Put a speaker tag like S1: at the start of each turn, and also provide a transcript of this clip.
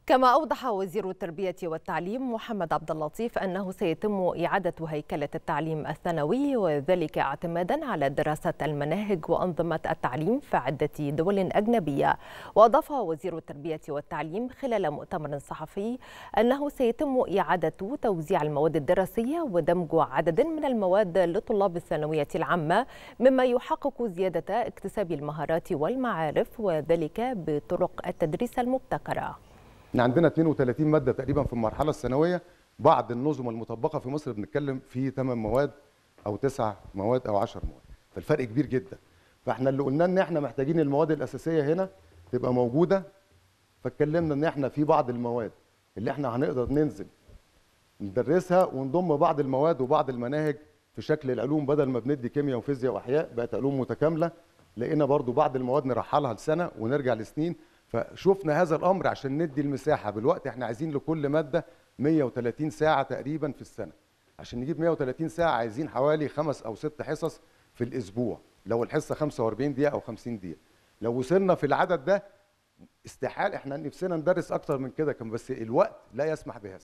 S1: كما أوضح وزير التربية والتعليم محمد عبد اللطيف أنه سيتم إعادة هيكلة التعليم الثانوي وذلك اعتمادا على دراسة المناهج وأنظمة التعليم في عدة دول أجنبية وأضاف وزير التربية والتعليم خلال مؤتمر صحفي أنه سيتم إعادة توزيع المواد الدراسية ودمج عدد من المواد لطلاب الثانوية العامة مما يحقق زيادة اكتساب المهارات والمعارف وذلك بطرق التدريس المبتكرة
S2: احنا عندنا 32 ماده تقريبا في المرحله الثانويه بعض النظم المطبقه في مصر بنتكلم في 8 مواد او 9 مواد او 10 مواد فالفرق كبير جدا فاحنا اللي قلنا ان احنا محتاجين المواد الاساسيه هنا تبقى موجوده فاتكلمنا ان احنا في بعض المواد اللي احنا هنقدر ننزل ندرسها ونضم بعض المواد وبعض المناهج في شكل العلوم بدل ما بندي كيمياء وفيزياء واحياء بقت علوم متكامله لقينا برضو بعض المواد نرحلها لسنه ونرجع لسنين فشفنا هذا الامر عشان ندي المساحه بالوقت احنا عايزين لكل ماده 130 ساعه تقريبا في السنه عشان نجيب 130 ساعه عايزين حوالي خمس او ست حصص في الاسبوع لو الحصه 45 دقيقه او 50 دقيقه لو وصلنا في العدد ده استحال احنا نفسنا ندرس اكتر من كده كان بس الوقت لا يسمح بهذا